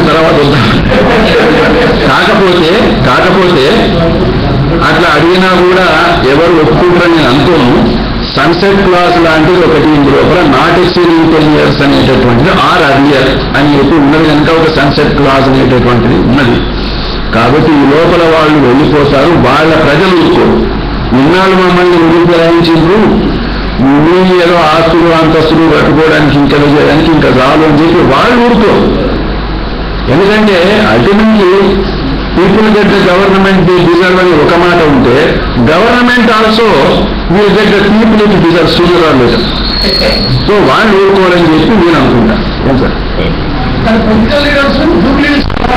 తర్వాత వద్దాం కాకపోతే కాకపోతే అట్లా అడిగినా కూడా ఎవరు ఒప్పుకుంటారని నేను అనుకోను సన్సెట్ క్లాస్ లాంటిది ఒకటి ఇందు లోపల నాట్ ఎక్సీడింగ్ టెన్ ఇయర్స్ అనేటటువంటిది ఆర్ అరియర్ అని చెప్పి ఉన్నది కనుక ఒక సన్సెట్ క్లాస్ అనేటటువంటిది ఉన్నది కాబట్టి ఈ లోపల వాళ్ళు వెళ్ళిపోతారు వాళ్ళ ప్రజలు ఊరుకోరు ఇన్నాళ్ళు మమ్మల్ని విడిపించిండ్రు మీ ఏదో ఆస్తులు అంతస్తులు కట్టుకోవడానికి ఇంకా చేయడానికి ఇంకా చాలు అని చెప్పి వాళ్ళు ఊరుకోరు ఎందుకంటే ultimately people get the government they deserve అని ఒక మాట ఉంటే government also will get the people it deserve sooner or later so వాళ్ళు ఊరుకోవాలని చెప్పి నేను అనుకుంటా ఏం సార్ కానీ పొలిటికల్ లీడర్స్ జూబ్లీ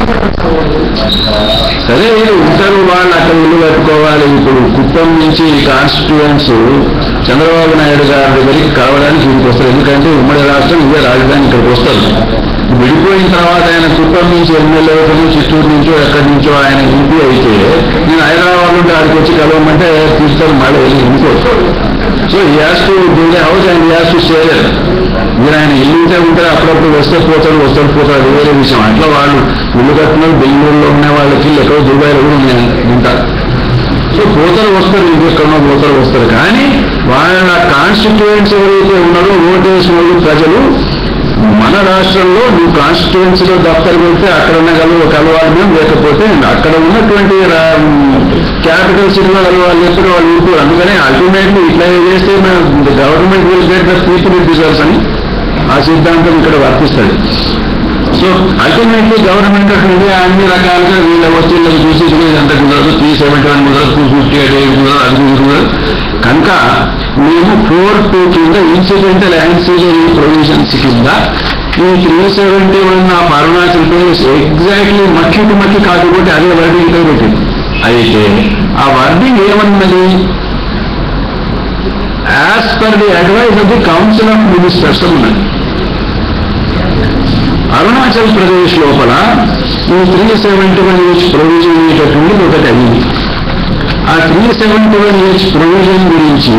సరే వీళ్ళు ఉంటారు వాళ్ళు అక్కడ ఇల్లు కట్టుకోవాలి ఇప్పుడు కుప్పం నుంచి కాన్స్టిట్యూయన్స్ చంద్రబాబు నాయుడు గారి దగ్గరికి కావడానికి ఇక్కడికి వస్తారు ఎందుకంటే ఉమ్మడి రాష్ట్రం ఇదే రాజధాని ఇక్కడికి వస్తారు విడిపోయిన తర్వాత ఆయన కుప్పం నుంచి ఎమ్మెల్యే అవుతాను చిత్తూరు నుంచో ఎక్కడి నుంచో ఆయన ఎంపీ అయితే నేను హైదరాబాద్ నుండి ఆడికి వచ్చి కలవమంటే తీసుకొని మళ్ళీ వెళ్ళి ఇంకోరు so he has to build house and he has to stay మీరు ఆయన ఇల్లు ఉంటే ఉంటారు అప్పుడప్పుడు వస్తే పోతాడు వస్తాడు పోతాడు అది వేరే విషయం అట్లా వాళ్ళు ఇల్లు కట్టిన బెంగళూరులో ఉన్న వాళ్ళకి ఇల్లు ఎక్కడో దుబాయ్లో కూడా ఉన్నాయి ఉంటారు సో పోతారు వస్తారు ఇంకెక్కడో పోతారు వస్తారు కానీ వాళ్ళ కాన్స్టిట్యూయెన్స్ ఎవరైతే ఉన్నారో ఓటేసిన వాళ్ళు ప్రజలు మన రాష్ట్రంలో నువ్వు కాన్స్టిట్యుయెన్సీలో దఫ్తర్ పెడితే అక్కడ ఉన్న కలవ కలవాలి మేము లేకపోతే అక్కడ ఉన్నటువంటి క్యాపిటల్ సిటీలో కలవాలి ఎప్పుడు వాళ్ళు ఊరుకోరు అందుకని అల్టిమేట్లీ ఇట్లా చేస్తే government will get the people deserves అని ఆ సిద్ధాంతం ఇక్కడ వర్తిస్తుంది so ultimately government of India అన్ని రకాలుగా వీళ్ళ వస్తువులను చూసి ఇది ఎంత కుదరదు త్రీ సెవెంటీ వన్ కుదరదు టూ ఫిఫ్టీ ఎయిట్ ఎయిట్ కుదరదు అది కుదరదు కనుక మేము ఫోర్ టూ కింద ఇన్సిడెంటల్ యాన్సిలరీ ప్రొవిజన్స్ కింద ఈ three seventy one of Arunachal Pradesh exactly మక్కి టు మక్కి కాకపోతే అదే వర్డింగ్ పెట్టింది అయితే ఆ వర్డింగ్ ఏమన్నది as per the advice of the council of ministers ఉన్నది అరుణాచల్ ప్రదేశ్ లోపల ఈ three seventy one H provision అనేటటువంటిది ఒకటి అయింది ఆ three seventy one H provision గురించి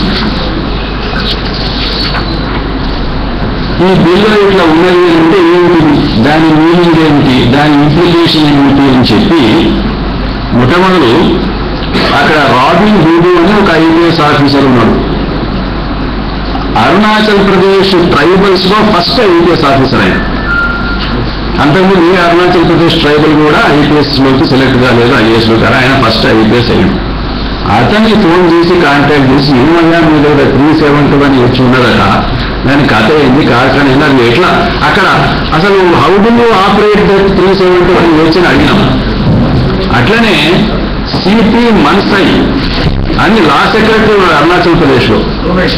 ఈ బిల్లు ఇట్లా ఉన్నది అంటే ఏమిటి దాని మీనింగ్ ఏమిటి దాని ఇంప్లికేషన్ ఏమిటి అని చెప్పి మొట్టమొదలు అక్కడ రాబిన్ హూడు అని ఒక ఐపీఎస్ ఆఫీసర్ ఉన్నాడు అరుణాచల్ ప్రదేశ్ ట్రైబల్స్ లో ఫస్ట్ ఐపీఎస్ ఆఫీసర్ ఆయన అంతకుముందు ఏ అరుణాచల్ ప్రదేశ్ ట్రైబల్ కూడా ఐపీఎస్ లోకి సెలెక్ట్ కాలేదు ఐఏఎస్ లో కదా ఆయన ఫస్ట్ ఐపీఎస్ అయ్యాడు అతన్ని ఫోన్ చేసి కాంటాక్ట్ చేసి ఏమయ్యా మీ దగ్గర త్రీ సెవెంటీ వన్ వచ్చి ఉన్నదట దాని కథ ఏంది కారణం ఏంది అది ఎట్లా అక్కడ అసలు how do you operate that three seventy one వచ్చి అని అడిగినాం అట్లనే సిపి మన్సై అని లా సెక్రటరీ ఉన్నాడు అరుణాచల్ ప్రదేశ్లో రమేష్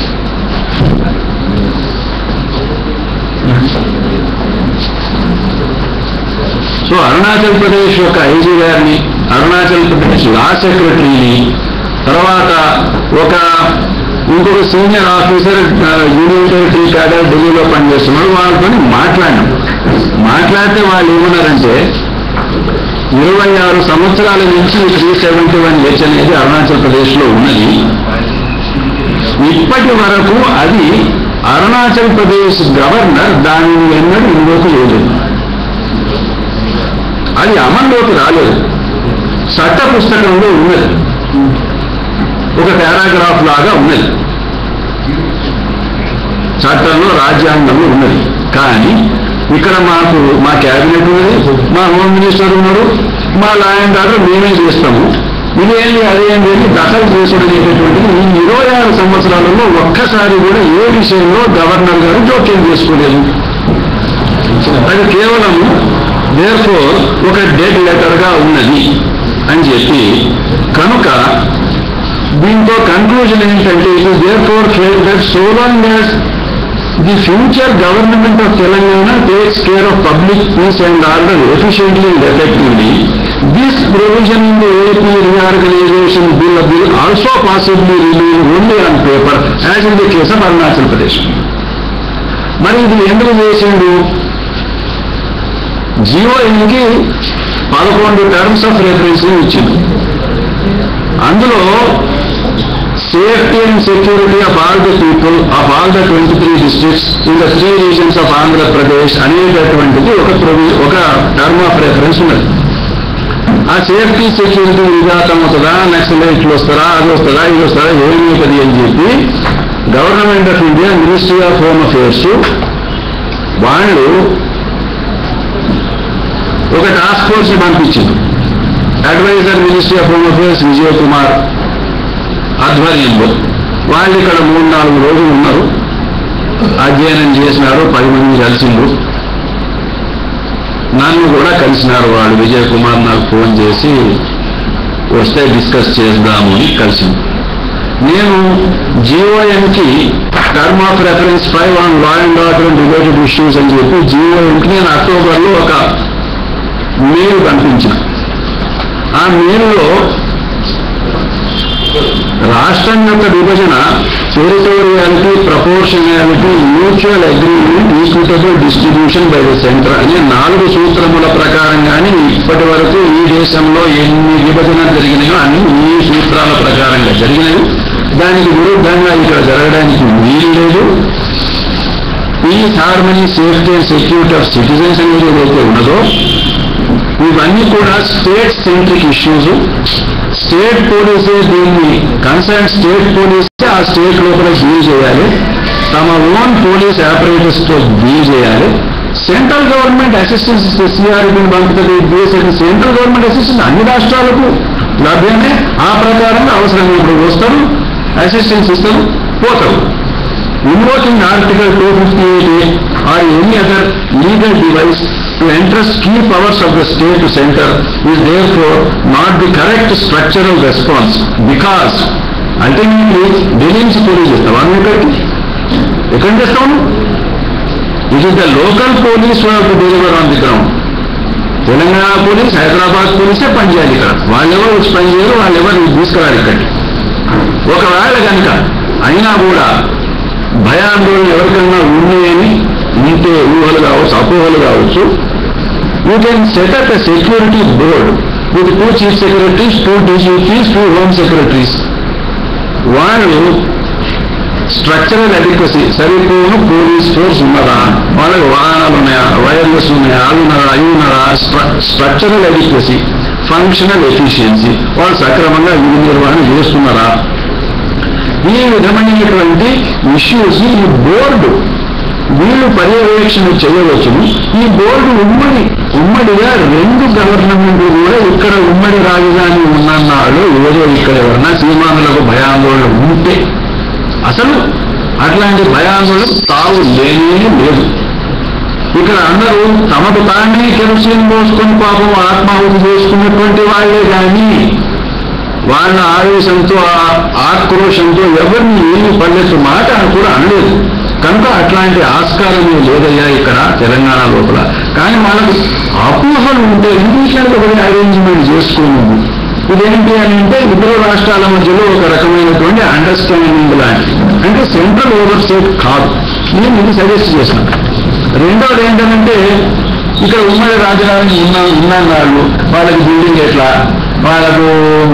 సో అరుణాచల్ ప్రదేశ్ యొక్క ఐజీ గారిని అరుణాచల్ ప్రదేశ్ లా సెక్రటరీని తర్వాత ఒక ఇంకొక సీనియర్ ఆఫీసర్ ఆ, యూనియన్ టెరిటరీ క్యాడర్ ఢిల్లీలో పనిచేస్తున్నాడు వాళ్ళతో మాట్లాడినాం మాట్లాడితే వాళ్ళు ఏమన్నారంటే ఇరవై ఆరు సంవత్సరాల నుంచి త్రీ సెవెంటీ వన్ హెచ్ అనేది అరుణాచల్ ప్రదేశ్లో ఉన్నది ఇప్పటి వరకు అది అరుణాచల్ ప్రదేశ్ గవర్నర్ దానిని ఎన్నడూ ఇందులోకి లేదు అది అమల్లోకి రాలేదు చట్ట పుస్తకంలో ఉన్నది ఒక పారాగ్రాఫ్ లాగా ఉన్నది చట్టంలో రాజ్యాంగంలో ఉన్నది కానీ ఇక్కడ మాకు మా క్యాబినెట్ ఉన్నది మా హోమ్ మినిస్టర్ ఉన్నారు మా లా అండ్ ఆర్డర్ మేమే చేస్తాము ఇదేంటి అదేంటి అని దఖలు చేసుడు అనేటటువంటిది ఈ ఇరవై ఆరు సంవత్సరాలలో ఒక్కసారి కూడా ఏ విషయంలో గవర్నర్ గారు జోక్యం చేసుకోలేదు అది కేవలం దేర్ఫోర్ ఒక డెడ్ లెటర్ గా ఉన్నది అని చెప్పి కనుక దీంతో కన్క్లూజన్ ఏంటంటే it is therefore fair that so long as the future government of Telangana takes care of public peace and order efficiently and effectively this provision in the AP reorganisation bill bill also possibly relieve only on paper as in the case of Arunachal Pradesh మరి ఇది ఎందుకు చేసిండు జియోఎన్కి పదకొండు terms of reference ఇచ్చింది అందులో safety and security of all the people of all the twenty three districts in the three reasons of Andhra Pradesh అనేటటువంటిది ఒక ప్రొవి ఒక టర్మ్ ఆఫ్ రెఫరెన్స్ ఉన్నది ఆ సేఫ్టీ సెక్యూరిటీ విఘాతం అవుతుందా నక్సలైట్లు వస్తారా అది వస్తుందా ఇది వస్తుందా ఏమవుతుంది అని చెప్పి government of India ministry of home affairs వాళ్ళు ఒక టాస్క్ ఫోర్స్ పంపించింది adviser ministry of home affairs Vijay Kumar ఆధ్వర్యంలో వాళ్ళు ఇక్కడ మూడు నాలుగు రోజులు ఉన్నారు అధ్యయనం చేసినారు పది మంది కలిసిండ్రు నన్ను కూడా కలిసినారు వాళ్ళు విజయ్ కుమార్ నాకు ఫోన్ చేసి వస్తే డిస్కస్ చేద్దాము అని కలిసింది నేను జిఓఎంకి term of reference five on law and order and related issues అని చెప్పి జిఓఎంకి నేను అక్టోబర్లో ఒక మెయిల్ పంపించిన ఆ మెయిల్లో రాష్ట్రం యొక్క విభజన territoriality proportionality mutual agreement equitable distribution by the centre అనే నాలుగు సూత్రముల ప్రకారంగానే ఇప్పటి వరకు ఈ దేశంలో ఎన్ని విభజన జరిగినాయో అన్ని ఈ సూత్రాల ప్రకారంగా జరిగినవి దానికి విరుద్ధంగా ఇక్కడ జరగడానికి వీలు లేదు peace harmony safety and security of citizens అనేది ఏదైతే ఉన్నదో ఇవన్నీ కూడా స్టేట్ సెంట్రిక్ ఇష్యూస్ స్టేట్ పోలీసే దీన్ని కన్సర్న్ స్టేట్ పోలీసే ఆ స్టేట్ లోపల డీల్ చేయాలి తమ ఓన్ పోలీస్ ఆపరేటర్స్ తో డీల్ చేయాలి సెంట్రల్ గవర్నమెంట్ అసిస్టెన్స్ సిఆర్బిని పంపుతుంది బీఎస్ఎఫ్ సెంట్రల్ గవర్నమెంట్ అసిస్టెన్స్ అన్ని రాష్ట్రాలకు లభ్యమే ఆ ప్రకారంగా అవసరమైనప్పుడు వస్తారు అసిస్టెన్స్ ఇస్తారు పోతారు invoking Article 258 or any other legal device to entrust key powers of the state to center is therefore not the correct structural response because ultimately Delhi నుంచి పోలీస్ చేస్తావా నువ్వు ఇక్కడికి ఎక్కడ చేస్తావు it is the local police to deliver on the ground Telangana police Hyderabad పోలీసే పనిచేయాలి ఇక్కడ వాళ్ళెవరు వచ్చి పనిచేయరు వాళ్ళెవరు తీసుకురారు ఇక్కడికి ఒకవేళ కనుక అయినా కూడా భయాందోళన ఎవరికైనా ఉన్నాయని ఉంటే ఊహలు కావచ్చు అపోహలు కావచ్చు you can set up a security board with two chief secretaries two DGPs two home secretaries వాళ్ళు స్ట్రక్చరల్ అడిక్వసీ సరిపోను పోలీస్ ఫోర్స్ ఉన్నదా వాళ్ళకి వాహనాలు ఉన్నాయా వైర్లెస్ ఉన్నాయా అవి ఉన్నారా అవి ఉన్నారా స్ట్రక్చరల్ అడిక్వసీ ఫంక్షనల్ ఎఫిషియన్సీ వాళ్ళు సక్రమంగా విధి నిర్వహణ చేస్తున్నారా ఈ విధమైనటువంటి ఇష్యూస్ ఈ బోర్డు వీళ్ళు పర్యవేక్షణ చేయవచ్చును ఈ బోర్డు ఉమ్మడి ఉమ్మడిగా రెండు గవర్నమెంట్ కూడా ఇక్కడ ఉమ్మడి రాజధాని ఉన్నన్నాడు ఏదో ఇక్కడ ఎవరన్నా సీమానులకు భయాందోళన ఉంటే అసలు అట్లాంటి భయాందోళన తావు లేనే లేదు ఇక్కడ అందరూ తమకు తానే కెరసిన్ పోసుకొని పాపం ఆత్మాహుతి చేసుకున్నటువంటి వాళ్ళే కానీ వాళ్ళ ఆవేశంతో ఆ ఆక్రోషంతో ఎవరిని ఏమి పడలేదు మాట కూడా అనలేదు కనుక అట్లాంటి ఆస్కారమే లేదయ్యా ఇక్కడ తెలంగాణ లోపల కానీ వాళ్ళకు అపోహలు ఉంటే ఇంగ్లీష్లో ఒకటి అరేంజ్మెంట్ చేసుకోను ఇదేంటి అని అంటే ఇతర రాష్ట్రాల మధ్యలో ఒక రకమైనటువంటి అండర్స్టాండింగ్ లాంటి అంటే సెంట్రల్ ఓవర్ స్టేట్ కాదు నేను ఇది సజెస్ట్ చేశాను రెండోది ఏంటంటే ఇక్కడ ఉమ్మడి రాజధాని ఉన్న ఉన్నన్నాళ్ళు వాళ్ళకి బిల్డింగ్ ఎట్లా వాళ్ళకు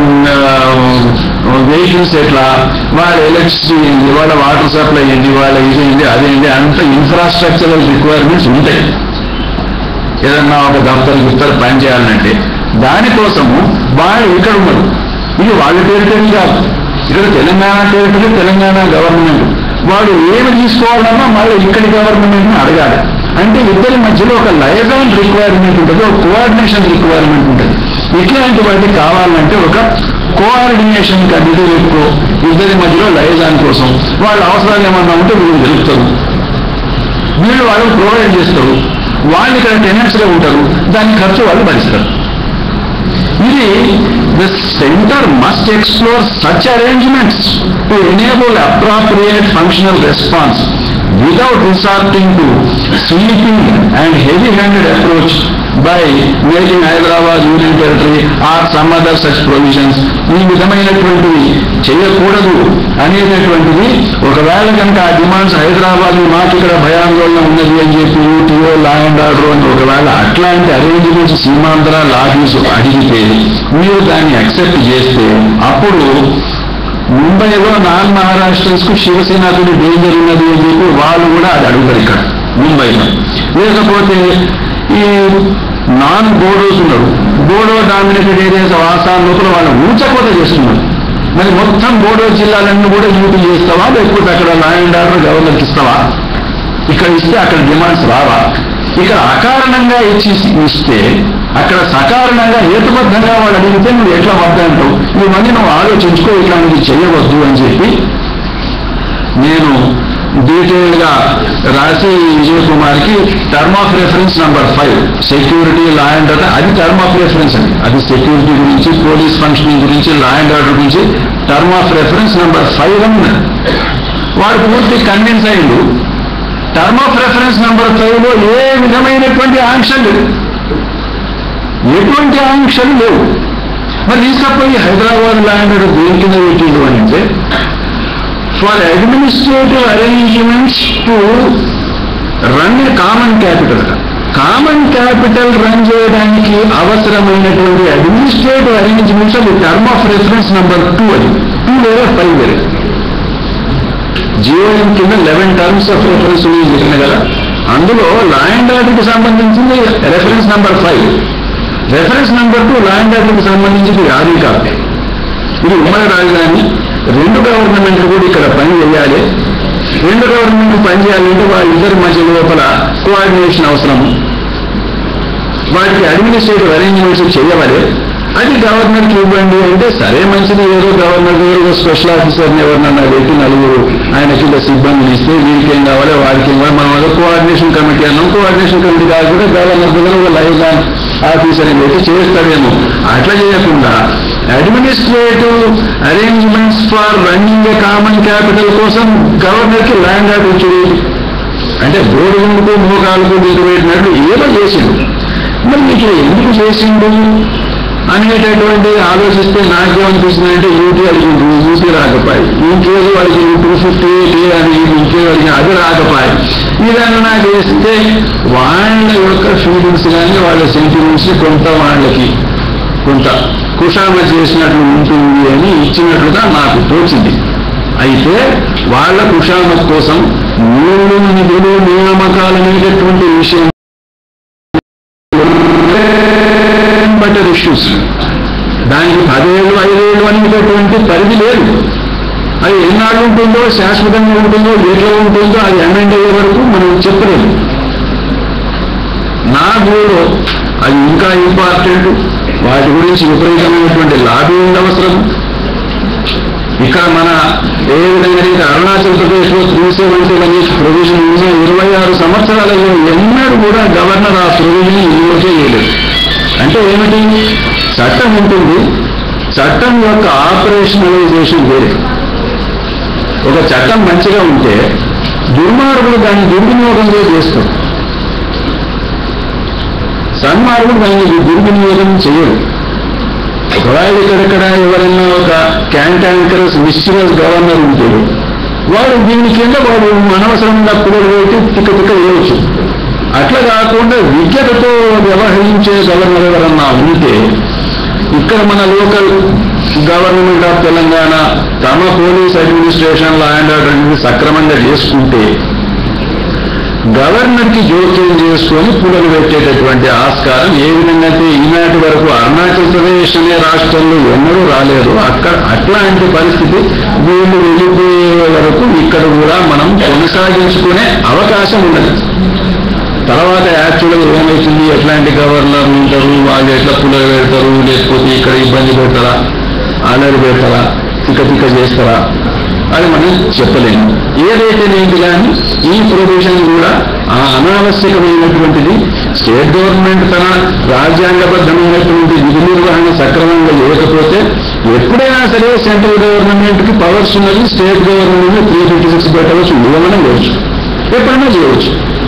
వెహికల్స్ ఎట్లా వాళ్ళ ఎలక్ట్రిసిటీ ఏంటి వాళ్ళ వాటర్ సప్లై ఏంటి వాళ్ళ ఇదేంటి అదేంటి అంత ఇన్ఫ్రాస్ట్రక్చరల్ రిక్వైర్మెంట్స్ ఉంటాయి ఏదన్నా ఒక దఫ్తర్ గిఫ్తర్ పని చేయాలంటే దానికోసము వాళ్ళు ఇక్కడ ఉన్నారు ఇది వాళ్ళ టెరిటరీ కాదు ఇక్కడ తెలంగాణ టెరిటరీ తెలంగాణ గవర్నమెంట్ వాడు ఏమి తీసుకోవాలన్నా మళ్ళీ ఇక్కడి గవర్నమెంట్ని అడగాలి అంటే ఇద్దరి మధ్యలో ఒక లయజాన్ రిక్వైర్మెంట్ ఉంటుంది ఒక కోఆర్డినేషన్ రిక్వైర్మెంట్ ఉంటుంది ఇట్లాంటి వాటికి కావాలంటే ఒక కోఆర్డినేషన్ కమిటీ ఎక్కువ ఇద్దరి మధ్యలో లయజాన్ కోసం వాళ్ళ అవసరాలు ఏమన్నా ఉంటే వీళ్ళు తెలుపుతారు వీళ్ళు వాళ్ళు ప్రొవైడ్ చేస్తారు వాళ్ళు ఇక్కడ టెనెంట్స్ గా ఉంటారు దాని ఖర్చు వాళ్ళు భరిస్తారు ఇది the centre must explore such arrangements to enable appropriate functional response without resorting to sweeping and heavy-handed approach by making Hyderabad Union Territory or some other such provisions ఈ విధమైనటువంటివి చేయకూడదు అనేటటువంటిది ఒకవేళ కనుక ఆ డిమాండ్స్ హైదరాబాద్ మాకు ఇక్కడ భయాందోళన ఉన్నది అని చెప్పి యూటీఓ లా అండ్ ఆర్డర్ అని ఒకవేళ అట్లాంటి అరేంజ్మెంట్స్ సీమాంధ్ర లాబీస్ అడిగితే మీరు దాన్ని అక్సెప్ట్ చేస్తే అప్పుడు ముంబైలో నాన్ మహారాష్ట్రన్స్ కు శివసేనకు డేంజర్ ఉన్నది అని చెప్పి వాళ్ళు కూడా అది అడుగుతారు ఇక్కడ ముంబైలో లేకపోతే ఈ నాన్ బోడోస్ ఉన్నారు బోడో డామినేటెడ్ ఏరియాస్ ఆసాం లోపల వాళ్ళు ఊచకోత చేస్తున్నారు మరి మొత్తం బోడో జిల్లాలన్నీ కూడా యూపీ చేస్తావా లేకపోతే అక్కడ లా అండ్ ఆర్డర్ గవర్నర్కి ఇస్తావా ఇక్కడ ఇస్తే అక్కడ డిమాండ్స్ రావా ఇక్కడ అకారణంగా ఇచ్చి ఇస్తే అక్కడ సకారణంగా హేతుబద్ధంగా వాళ్ళు అడిగితే నువ్వు ఎట్లా వద్దంటావు ఇవన్నీ నువ్వు ఆలోచించుకో ఇట్లాంటివి చేయవద్దు అని చెప్పి నేను డీటెయిల్ గా రాసి విజయ్ కుమార్ కి term of reference number five security law and order అది టర్మ్ ఆఫ్ రెఫరెన్స్ అండి అది సెక్యూరిటీ గురించి పోలీస్ ఫంక్షనింగ్ గురించి లా అండ్ ఆర్డర్ గురించి term of reference number five అని ఉన్నది. వాడు పూర్తి కన్విన్స్ అయ్యిండు term of reference number five లో ఏ విధమైనటువంటి ఆంక్షలు లేవు ఎటువంటి ఆంక్షలు లేవు మరి తీసుకపోయి హైదరాబాద్ ల్యాండ్ దేని కింద పెట్టిండు అని అంటే for administrative arrangements to run a common capital common capital run చేయడానికి అవసరమైనటువంటి అడ్మినిస్ట్రేటివ్ అరేంజ్మెంట్స్ అది term of reference number two అది టూ వేరే ఫైవ్ వేరే జియోఎం కింద లెవెన్ టర్మ్స్ ఆఫ్ రెఫరెన్స్ ఉన్నాయి చెప్పిన కదా అందులో లా అండ్ ఆర్డర్కి సంబంధించింది reference number five reference number two law and ఆర్డర్కి సంబంధించింది అది కాదు ఇది ఉమ్మడి రాజధాని రెండు గవర్నమెంట్లు కూడా ఇక్కడ పని చేయాలి రెండు గవర్నమెంట్ పని చేయాలంటే వాళ్ళిద్దరి మధ్య లోపల కోఆర్డినేషన్ అవసరం వాటికి అడ్మినిస్ట్రేటివ్ అరేంజ్మెంట్స్ చేయవాలి అది గవర్నర్కి ఇవ్వండి అంటే సరే మంచిది ఏదో గవర్నర్ ఏదో స్పెషల్ ఆఫీసర్ని ఎవరినన్నా పెట్టి నలుగురు ఆయన కింద సిబ్బందిని ఇస్తే వీరికి ఏం కావాలి వారికి ఏం కావాలి మనం అదో కోఆర్డినేషన్ కమిటీ అన్నాం కోఆర్డినేషన్ కమిటీ కాకుండా గవర్నర్ దగ్గర ఒక లైవ్ ల్యాన్ ఆఫీసర్ని పెట్టి చేస్తాడేమో అట్లా చేయకుండా administrative arrangements for running a common capital కోసం గవర్నర్కి ల్యాండ్ ఆర్డర్ ఇచ్చేది అంటే బోర్డులకు మోకాలకు నీకు పెట్టినట్లు ఏదో చేసిండు మరి మీకు ఎందుకు చేసిండు అనేటటువంటి ఆలోచిస్తే నాకేమనిపిస్తుంది అంటే యూటీ అడిగింది యూటీ రాకపోయి ఇంకేదో అడిగింది టూ ఫిఫ్టీ ఎయిట్ అని ఇంకేదో అడిగింది అది రాకపోయి ఇదన్నా నాకు వేస్తే వాళ్ళ యొక్క ఫీలింగ్స్ కానీ వాళ్ళ సెంటిమెంట్స్ కొంత వాళ్ళకి కొంత కుషామ చేసినట్లు ఉంటుంది అని ఇచ్చినట్లుగా నాకు తోచింది అయితే వాళ్ళ కుషామ కోసం మూడు నిధులు నియామకాలు అనేటటువంటి విషయం బట్టర్ ఇష్యూస్ దానికి పదేళ్ళు ఐదేళ్ళు అనేటటువంటి పరిధి లేదు అది ఎన్నాళ్ళు ఉంటుందో శాశ్వతంగా ఉంటుందో ఎట్లా ఉంటుందో అది అమెండ్ అయ్యే వరకు మనం చెప్పలేము నా వ్యూలో అది ఇంకా ఇంపార్టెంట్ వాటి గురించి విపరీతమైనటువంటి లాబింగ్ అవసరం ఇక్కడ మన ఏ విధంగా అయితే అరుణాచల్ ప్రదేశ్లో త్రీ సెవెంటీ అనే ప్రొవిజన్ ఉన్న ఇరవై ఆరు సంవత్సరాలలో ఎన్నడూ కూడా గవర్నర్ ఆ ప్రొవిజన్ ఇన్వోట్ చేయలేదు అంటే ఏమిటి చట్టం ఉంటుంది చట్టం యొక్క ఆపరేషనలైజేషన్ వేరే ఒక చట్టం మంచిగా ఉంటే దుర్మార్గులు దాన్ని దుర్వినియోగంగా చేస్తారు సన్మార్గులు దాన్ని దుర్వినియోగం చేయరు ఒకవేళ ఇక్కడెక్కడ ఎవరైనా ఒక క్యాంటాంకరస్ మిస్చిరస్ గవర్నర్ ఉంటే వాడు దీని కింద వాడు అనవసరంగా పిల్లలు పెట్టి తిక్క తిక్క వేయవచ్చు అట్లా కాకుండా విద్యతో వ్యవహరించే గవర్నర్ ఎవరన్నా ఉంటే ఇక్కడ మన లోకల్ గవర్నమెంట్ ఆఫ్ తెలంగాణ తమ police administration law and order అనేది సక్రమంగా చేసుకుంటే గవర్నర్కి జోక్యం చేసుకొని పుల్లలు పెట్టేటటువంటి ఆస్కారం ఏ విధంగా అయితే ఈనాటి వరకు అరుణాచల్ ప్రదేశ్ అనే రాష్ట్రంలో ఎన్నడూ రాలేదు అక్కడ అట్లాంటి పరిస్థితి వీళ్ళు వెళ్ళిపోయే వరకు ఇక్కడ కూడా మనం కొనసాగించుకునే అవకాశం ఉన్నది తర్వాత యాక్చువల్గా ఏమవుతుంది ఎట్లాంటి గవర్నర్లు ఉంటారు వాళ్ళు ఎట్లా పుల్లలు పెడతారు లేకపోతే ఇక్కడ ఇబ్బంది పెడతారా అలరి పెడతారా తిక్క తిక్క చేస్తారా అది మనం చెప్పలేము ఏదైతేనేంటి కానీ ఈ ప్రొవిజన్ కూడా ఆ అనావశ్యకమైనటువంటిది స్టేట్ గవర్నమెంట్ తన రాజ్యాంగబద్ధమైనటువంటి విధి నిర్వహణ సక్రమంగా లేకపోతే ఎప్పుడైనా సరే సెంట్రల్ గవర్నమెంట్ కి పవర్స్ ఉన్నది state government three fifty six పెట్టవచ్చు ఏమైనా చేయవచ్చు ఎప్పుడైనా చేయవచ్చు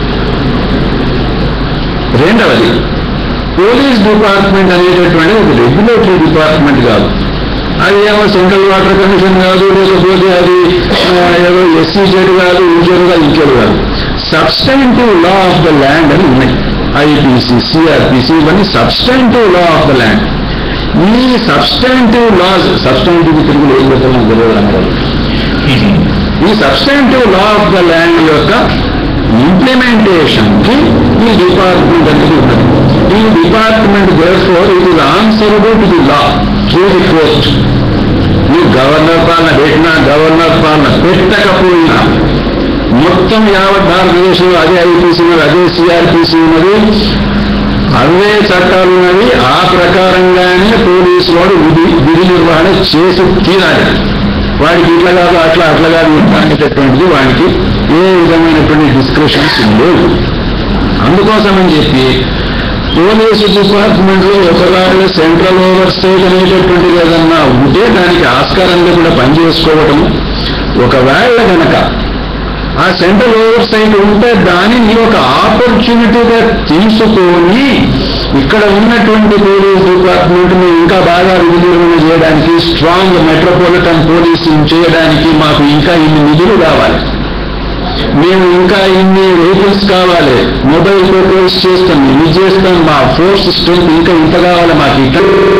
రెండవది పోలీస్ డిపార్ట్మెంట్ అనేటటువంటిది ఒక రెగ్యులేటరీ డిపార్ట్మెంట్ కాదు అది ఏమో సెంట్రల్ వాటర్ కమిషన్ కాదు లేకపోతే అది ఆ, ఏదో ఎస్సీ జెడ్ కాదు ఇంకేదో కాదు ఇంకేదో కాదు substantive law of the land అని ఉన్నాయి ఐపీసీ సిఆర్పిసి ఇవన్నీ substantive law of the land ఈ సబ్స్టాంటివ్ లాస్ సబ్స్టాంటివ్ తెలుగులో ఏం చెప్పాలని తెలియదు అంటారు ఈ substantive law of the land యొక్క ఇంప్లిమెంటేషన్ కి ఈ డిపార్ట్మెంట్ అనేది ఉన్నది ఈ department therefore it is answerable to the law through the court ఈ గవర్నర్ పాలన పెట్టినా గవర్నర్ పాలన పెట్టకపోయినా మొత్తం యావత్ భారతదేశంలో అదే ఐపీసీ ఉన్నది అదే సిఆర్పిసి ఉన్నది అవే చట్టాలు ఉన్నవి ఆ ప్రకారంగానే పోలీసు వాడు విధి విధి నిర్వహణ చేసి తీరాలి వాడికి ఇట్లా కాదు అట్లా అట్లా కాదు ఇట్లా అనేటటువంటిది వాడికి ఏ విధమైనటువంటి డిస్క్రిప్షన్స్ లేవు అందుకోసమని చెప్పి పోలీసు డిపార్ట్మెంట్ లో ఒకవేళ సెంట్రల్ ఓవర్ స్టేట్ అనేటటువంటిది ఏదన్నా ఉంటే దానికి ఆస్కారంగా కూడా పనిచేసుకోవటం ఒకవేళ గనక ఆ సెంట్రల్ ఓవర్ సైట్ ఉంటే దానిని ఒక ఆపర్చునిటీగా తీసుకొని ఇక్కడ ఉన్నటువంటి పోలీస్ డిపార్ట్మెంట్ ని ఇంకా బాగా విధి నిర్వహణ చేయడానికి స్ట్రాంగ్ మెట్రోపాలిటన్ పోలీసింగ్ చేయడానికి మాకు ఇంకా ఇన్ని నిధులు కావాలి మేము ఇంకా ఇన్ని వెహికల్స్ కావాలి మొబైల్ పెట్రోల్స్ చేస్తాం ఇది చేస్తాం మా ఫోర్స్ స్ట్రెంత్ ఇంకా ఇంత కావాలి మాకు ఇక్కడ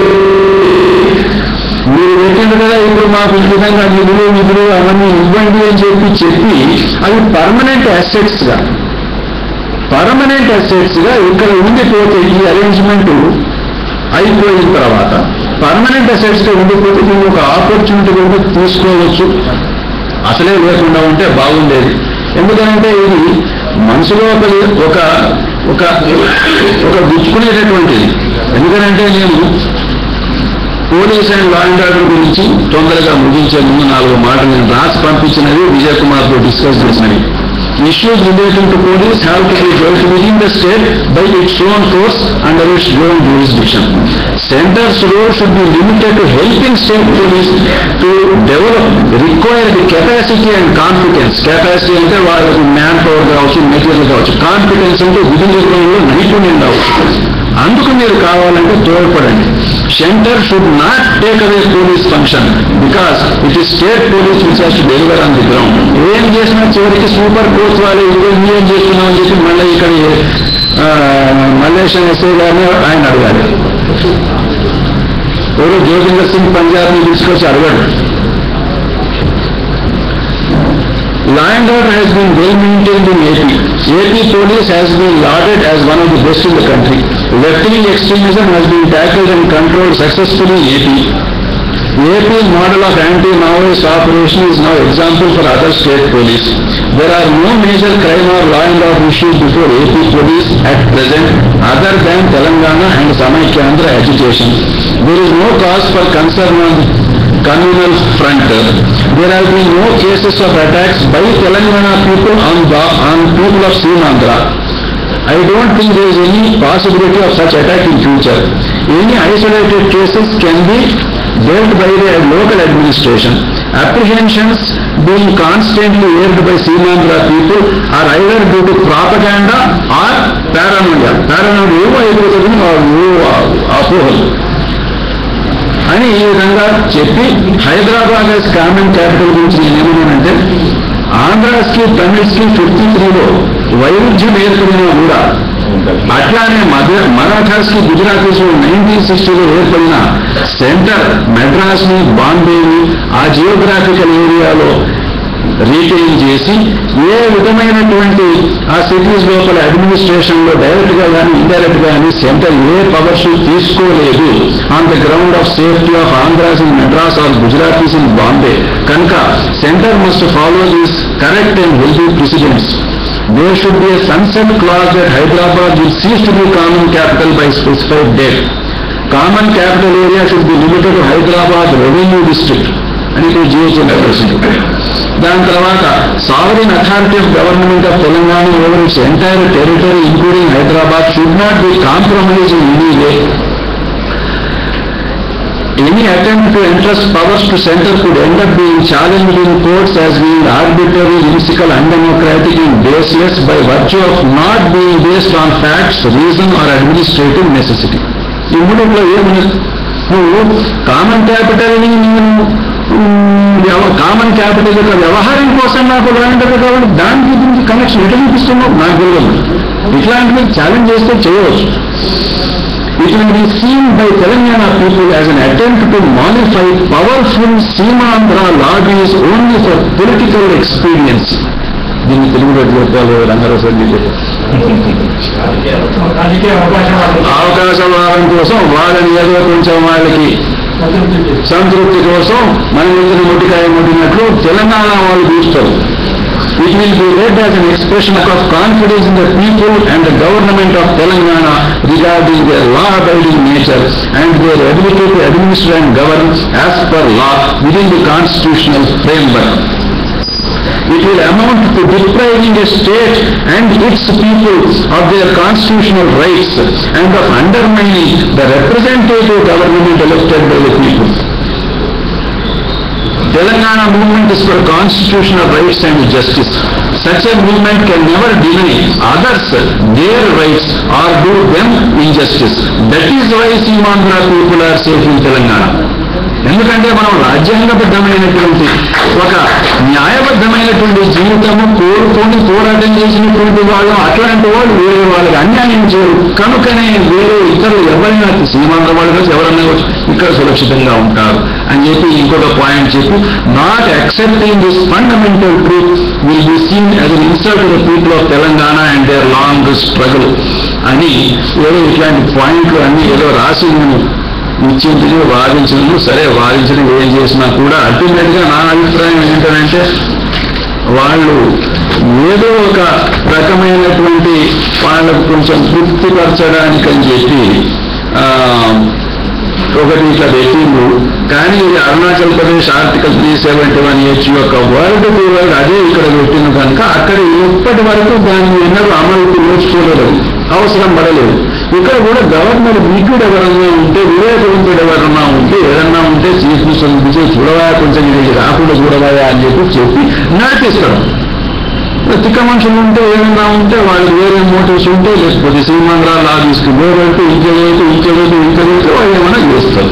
మీరు పెట్టింది కదా ఇప్పుడు మాకు ఈ విధంగా నిధులు నిధులు అవన్నీ ఇవ్వండి అని చెప్పి చెప్పి అవి పర్మనెంట్ అసెట్స్ గా పర్మనెంట్ అసెట్స్ గా ఇక్కడ ఉండిపోతే ఈ అరేంజ్మెంట్ అయిపోయిన తర్వాత పర్మనెంట్ అసెట్స్ గా ఉండిపోతే దీన్ని ఒక ఆపర్చునిటీ కూడా తీసుకోవచ్చు అసలే లేకుండా ఉంటే బాగుండేది ఎందుకంటే ఇది మనసులో ఒక ఒక ఒక ఒక గుచ్చుకునేటటువంటిది ఎందుకంటే నేను police and law and order గురించి తొందరగా ముగించే ముందు నాలుగు మాటలు నేను రాసి పంపించినవి విజయ్ కుమార్ తో డిస్కస్ చేసినవి issues relating to police have to be dealt with in the state by its own force under its own jurisdiction. Center's role should be limited to helping state police to develop required capacity and competence. Capacity అంటే వాళ్ళకి man power కావచ్చు material కావచ్చు confidence అంటే విధి నిర్వహణలో నైపుణ్యం కావచ్చు అందుకు మీరు కావాలంటే తోడ్పడండి centre should not take away police function because it is state police which has to deliver on the ground ఏం చేసినా చివరికి సూపర్ కోర్స్ వాళ్ళు ఇదిగో ఏం చేస్తున్నాం అని చెప్పి మళ్ళీ ఇక్కడ ఆ, మల్లేశం ఎస్ఐ గారిని ఆయన అడగాలి ఎవరు జ్యోతిందర్ సింగ్ పంజాబ్ని తీసుకొచ్చి అడగడు Law and order has been well maintained in AP. AP police has been lauded as one of the best in the country. Left-wing extremism has been tackled and controlled successfully in AP. AP model of anti-Maoist operation is now example for other state police. There are no major crime or law and order issues before AP police at present other than Telangana and Samaikandra agitation. There is no cause for concern on communal front. There have been no cases of attacks by Telangana people on the on people of Simandra. I don't think there is any possibility of such attack in future. Any isolated cases can be dealt by the local administration. Apprehensions being constantly aired by Simandra people are either due to propaganda or paranoia. Paranoia ఏవో అయిపోతుంది ఏవో అపోహలు అని ఈ విధంగా చెప్పి Hyderabad as common capital గురించి నేను ఏమన్నానంటే ఆంధ్రాస్కి తమిళ్స్కి ఫిఫ్టీ త్రీలో వైరుధ్యం ఏర్పడినా కూడా అట్లానే మద మరాఠాస్కి గుజరాతీస్ నైన్టీన్ సిక్స్టీలో ఏర్పడిన సెంటర్ మెడ్రాస్ని బాంబేని ఆ జియోగ్రాఫికల్ ఏరియాలో రీటైన్ చేసి ఏ విధమైనటువంటి ఆ సిటీస్ లోపల అడ్మినిస్ట్రేషన్ లో డైరెక్ట్ గా కానీ ఇండైరెక్ట్ గా కానీ సెంటర్ ఏ పవర్స్ తీసుకోలేదు on the ground of safety of Andhras in Madras or Gujaratis in Bombay కనుక centre must follow these correct and healthy precedents there should be sunset clause that Hyderabad will cease to be common capital by specified date common capital area should be limited Hyderabad revenue district అని ఇప్పుడు GHM ప్రశ్న దాని తర్వాత sovereign authority of government of Telangana over its entire territory including Hyderabad should not be compromise in any way Any attempt to entrust powers to center could end up being challenged in courts as being arbitrary, whimsical, undemocratic and baseless by virtue of not being based on facts, reason or administrative necessity. ఈ మూడింట్లో ఏమని నువ్వు common క్యాపిటల్ని నేను common capital యొక్క వ్యవహారం కోసం నాకు లాంటిది కాబట్టి దానికి దీనికి కనెక్షన్ ఎట్లా చూపిస్తున్నావు నాకు తెలియదు ఇట్లాంటివి ఛాలెంజ్ చేస్తే చేయవచ్చు It will be seen by Telangana people as an attempt to mollify powerful Simandra lobbies only for political expedience. దీన్ని తెలుగులో చెప్పాలి రంగారావు సార్ మీరు చెప్పారు. రాజకీయ అవకాశం వాళ్ళకి అవకాశవాదం కోసం వాళ్ళని ఏదో కొంచెం వాళ్ళకి అభివృద్ధి చేసి సంతృప్తి కోసం మన ఇంటిని ముట్టికాయ ముట్టినట్లు తెలంగాణ వాళ్ళు చూస్తారు it will be read as an expression of confidence in the people and the government of Telangana regarding their law abiding nature and their ability to administer and govern as per law within the constitutional framework. It will amount to depriving a state and its people of their constitutional rights and of undermining the representative government elected by the people. Telangana movement is for constitutional rights and justice. Such a movement can never deny others their rights or do them injustice. That is why Simandra people are safe in Telangana. ఎందుకంటే మనం రాజ్యాంగబద్ధమైనటువంటి ఒక న్యాయబద్ధమైనటువంటి జీవితము కోరుకొని పోరాటం చేసినటువంటి వాళ్ళు అట్లాంటి వాళ్ళు వేరే వాళ్ళకి అన్యాయం చేయరు కనుకనే వేరే ఇతరులు ఎవరైనా సీమాంధ్ర వాళ్ళు కావచ్చు ఎవరైనా కావచ్చు ఇక్కడ సురక్షితంగా ఉంటారు అని చెప్పి ఇంకొక పాయింట్ చెప్పి not accepting this fundamental truth will be seen as an insult the people of Telangana and their long struggle అని ఏదో ఇట్లాంటి పాయింట్లు అన్ని ఏదో రాసి నేను నిశ్చింతలు వాదించడం సరే వాదించడం ఏం చేసినా కూడా అల్టిమేట్ గా నా అభిప్రాయం ఏంటంటే వాళ్ళు ఏదో ఒక రకమైనటువంటి వాళ్ళకు కొంచెం తృప్తిపరచడానికి అని చెప్పి ఆ, ఒకటి ఇట్లా పెట్టిండు కానీ ఇది Arunachal Pradesh article three seventy one H యొక్క వర్డ్ టు వర్డ్ అదే ఇక్కడ పెట్టింది కనుక అక్కడ ఇప్పటి వరకు దాన్ని ఎన్నడూ అమలుకు నోచుకోలేదు అవసరం పడలేదు ఇక్కడ కూడా గవర్నర్ వీకుడు ఎవరన్నా ఉంటే వివేకవంతుడు ఎవరన్నా ఉంటే ఏదన్నా ఉంటే చీఫ్ మినిస్టర్ పిలిచి చూడవా కొంచెం ఇది రాకుండా చూడవా అని చెప్పి చెప్పి నడిపిస్తాడు తిక్క మనుషులు ఉంటే ఏదైనా ఉంటే వాళ్ళకి వేరే మోటివ్స్ ఉంటే లేకపోతే శ్రీమంద్రాలు లా తీసుకుని వేరైతే ఇంకేదైతే ఇంకేదైతే ఇంకేదైతే వాళ్ళు ఏమైనా చేస్తారు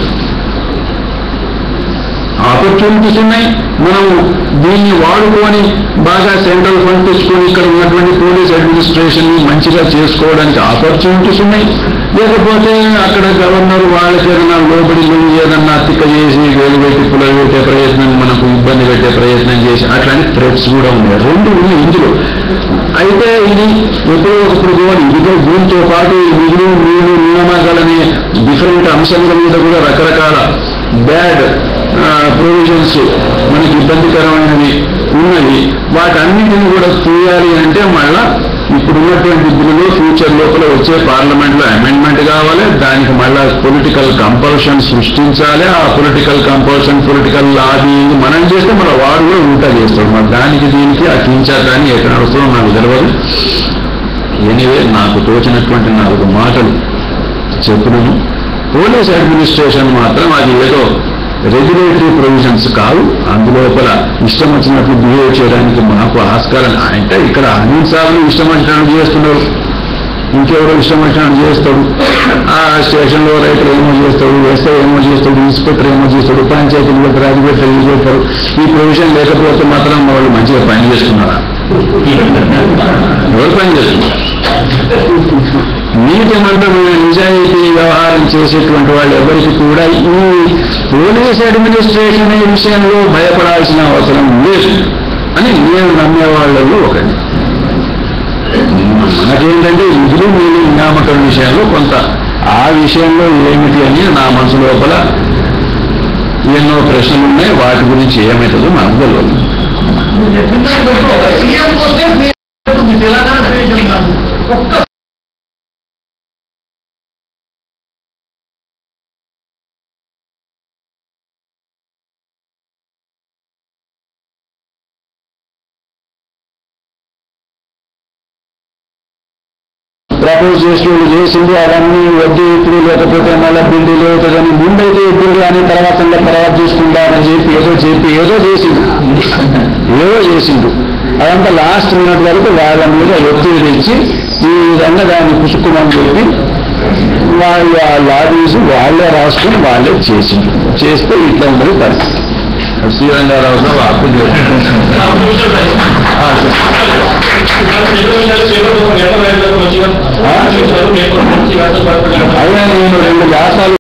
ఆపర్చునిటీస్ ఉన్నాయి మనం దీన్ని వాడుకొని బాగా సెంట్రల్ ఫండ్ తెచ్చుకొని ఇక్కడ ఉన్నటువంటి పోలీస్ అడ్మినిస్ట్రేషన్ మంచిగా చేసుకోవడానికి ఆపర్చునిటీస్ ఉన్నాయి లేకపోతే అక్కడ గవర్నర్ వాళ్ళకి ఏదైనా లోబడిలు ఏదన్నా తిక్క చేసి వేలు పెట్టి పుల్ల పెట్టే ప్రయత్నం మనకు ఇబ్బంది పెట్టే ప్రయత్నం చేసి అట్లాంటి థ్రెట్స్ కూడా ఉన్నాయి రెండు ఉన్నాయి ఇందులో అయితే ఇది ఎప్పుడో ఒకప్పుడు కూడా ఇదిగో దీంతో పాటు ఈ నిధులు నీళ్లు నియామకాలనే డిఫరెంట్ అంశాల మీద కూడా రకరకాల బ్యాడ్ ప్రొవిజన్స్ మనకి ఇబ్బందికరమైనవి ఉన్నవి వాటన్నిటిని కూడా తీయాలి అంటే మళ్ళా ఇప్పుడున్నటువంటి బిల్లులో ఫ్యూచర్ లోపల వచ్చే పార్లమెంట్ లో అమెండ్మెంట్ కావాలి దానికి మళ్ళా పొలిటికల్ కంపల్షన్ సృష్టించాలి ఆ పొలిటికల్ కంపల్షన్ పొలిటికల్ లాబీ మనం చేస్తే మన వాడు కూడా ఉంటా చేస్తాడు మరి దానికి దీనికి ఆ కించారు కానీ ఎక్కడ నడుస్తుందో నాకు తెలియదు ఎనీవే నాకు తోచినటువంటి నాలుగు మాటలు చెప్పినాను పోలీస్ అడ్మినిస్ట్రేషన్ మాత్రం అది ఏదో రెగ్యులేటరీ ప్రొవిజన్స్ కావు అందులోపల ఇష్టం వచ్చినట్లు బిహేవ్ చేయడానికి మాకు ఆస్కారం అంటే ఇక్కడ అనిల్ సార్లు ఇష్టం వచ్చినట్టు చేస్తున్నారు ఇంకెవరో ఇష్టం వచ్చినట్టు చేస్తాడు ఆ స్టేషన్లో రైతులు ఏమో చేస్తాడు ఎస్ఐ ఏమో చేస్తాడు ఇన్స్పెక్టర్ ఏమో చేస్తాడు పంచాయతీలు పెడతారు అది పెడతారు ఇది పెడతారు ఈ ప్రొవిజన్ లేకపోతే మాత్రం వాళ్ళు మంచిగా పని చేస్తున్నారా ఎవరు పని చేస్తున్నారు నీతిమంతమైన నిజాయితీ వ్యవహారం చేసేటువంటి వాళ్ళు ఎవరికి కూడా ఈ పోలీస్ అడ్మినిస్ట్రేషన్ ఈ విషయంలో భయపడాల్సిన అవసరం లేదు అని నేను నమ్మేవాళ్ళలో ఒకటి మనకేంటంటే నిధులు మీరు నియామకం విషయంలో కొంత ఆ విషయంలో ఏమిటి అని నా మనసు లోపల ఎన్నో ప్రశ్నలు ఉన్నాయి వాటి గురించి ఏమవుతుందో మనకు తెలియదు సీఎం వస్తే మీ తెలంగాణ ప్రయోజనం కాదు ఒక్క ప్రపోజ్ చేసిన వాళ్ళు చేసింది అవన్నీ వడ్డీ ఇప్పుడు లేకపోతే మళ్ళీ బిల్లు లేదని ముందైతే ఇప్పుడు అని తర్వాత ఇంకా తర్వాత చూసుకుంటారని చెప్పి ఏదో చెప్పి ఏదో చేసిండు ఏదో చేసిండు అదంతా లాస్ట్ మినిట్ వరకు వాళ్ళ మీద ఒత్తిడి తెచ్చి ఈ విధంగా దాన్ని పుసుకుమని చెప్పి వాళ్ళ లాబీస్ వాళ్ళే రాసుకుని వాళ్ళే చేసిండు చేస్తే ఇట్లా ఉన్నది పరిస్థితి శ్రీరంగారావు గారు అప్పు చేశారు ఆ, పేపర్ అయినా నేను రెండు వ్యాసాలు